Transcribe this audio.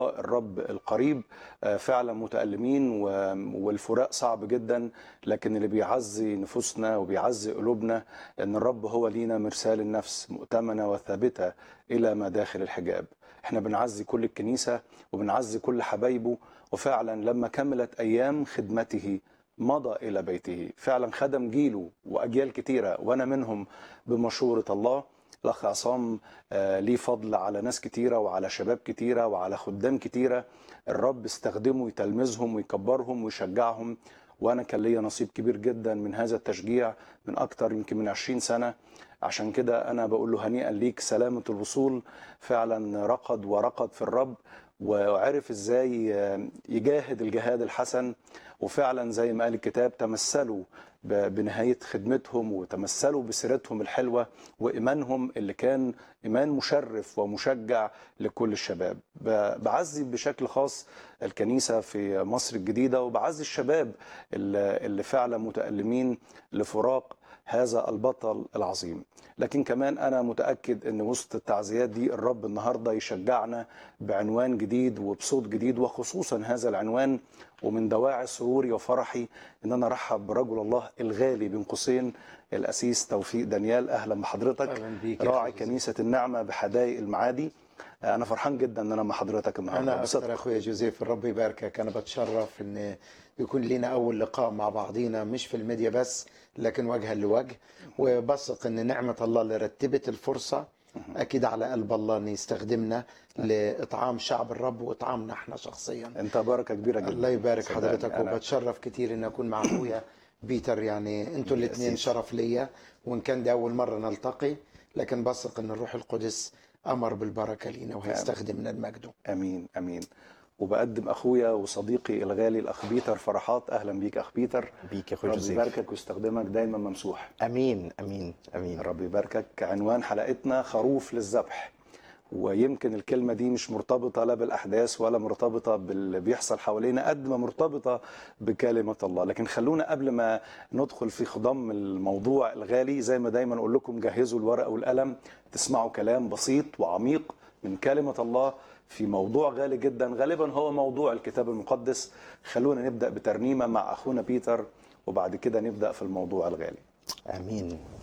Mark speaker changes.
Speaker 1: الرب القريب آه، فعلا متألمين و- والفراق صعب جدا لكن اللي بيعزي نفوسنا وبيعزي قلوبنا ان الرب هو لينا مرسال النفس مؤتمنة وثابتة الى ما داخل الحجاب احنا بنعزي كل الكنيسة وبنعزي كل حبايبه وفعلا لما كملت ايام خدمته مضى الى بيته فعلا خدم جيله واجيال كتيرة وانا منهم بمشورة الله الاخ عصام آه، ليه فضل على ناس كتيره وعلى شباب كتيره وعلى خدام كتيره الرب استخدمه يتلمذهم ويكبرهم ويشجعهم وانا كان ليا نصيب كبير جدا من هذا التشجيع من اكتر يمكن من 20 سنه عشان كده انا بقول له هنيئا ليك سلامه الوصول فعلا رقد ورقد في الرب وعرف ازاي آه، يجاهد الجهاد الحسن وفعلا زي ما قال الكتاب تمثلوا ب- بنهايه خدمتهم وتمثلوا بسيرتهم الحلوه وايمانهم اللي كان ايمان مشرف ومشجع لكل الشباب ب- بعزي بشكل خاص الكنيسه في مصر الجديده وبعزي الشباب اللي اللي فعلا متالمين لفراق هذا البطل العظيم لكن كمان انا متاكد ان وسط التعزيات دي الرب النهارده يشجعنا بعنوان جديد وبصوت جديد وخصوصا هذا العنوان ومن دواعي سروري وفرحي ان انا ارحب برجل الله الغالي بين قوسين الاسيس توفيق دانيال اهلا بحضرتك
Speaker 2: أهلاً بيك يا
Speaker 1: راعي
Speaker 2: أخي.
Speaker 1: كنيسه النعمه بحدائق المعادي انا فرحان جدا ان انا مع حضرتك النهارده
Speaker 2: انا
Speaker 1: بصدق.
Speaker 2: اكثر اخويا جوزيف الرب يباركك انا بتشرف ان يكون لنا اول لقاء مع بعضينا مش في الميديا بس لكن وجها لوجه وبثق ان نعمه الله اللي رتبت الفرصه اكيد على قلب الله ان يستخدمنا لاطعام شعب الرب واطعامنا احنا شخصيا
Speaker 1: انت بركه كبيره جدا
Speaker 2: الله يبارك
Speaker 1: صدقني.
Speaker 2: حضرتك
Speaker 1: أنا-
Speaker 2: وبتشرف كتير ان اكون مع اخويا بيتر يعني انتوا الاثنين شرف ليا وان كان دي اول مره نلتقي لكن بثق ان الروح القدس امر بالبركه لينا وهيستخدمنا لمجده
Speaker 1: امين امين وبقدم اخويا وصديقي الغالي الاخ بيتر فرحات اهلا بيك اخ بيتر
Speaker 3: بيك يا اخويا
Speaker 1: رب
Speaker 3: جوزيف
Speaker 1: يباركك ويستخدمك دايما ممسوح
Speaker 3: امين امين امين
Speaker 1: رب يباركك عنوان حلقتنا خروف للذبح ويمكن الكلمة دي مش مرتبطة لا بالأحداث ولا مرتبطة باللي بيحصل حوالينا قد ما مرتبطة بكلمة الله لكن خلونا قبل ما ندخل في خضم الموضوع الغالي زي ما دايما أقول لكم جهزوا الورقة والقلم تسمعوا كلام بسيط وعميق من كلمة الله في موضوع غالي جدا غالبا هو موضوع الكتاب المقدس خلونا نبدأ بترنيمة مع أخونا بيتر وبعد كده نبدأ في الموضوع الغالي
Speaker 3: امين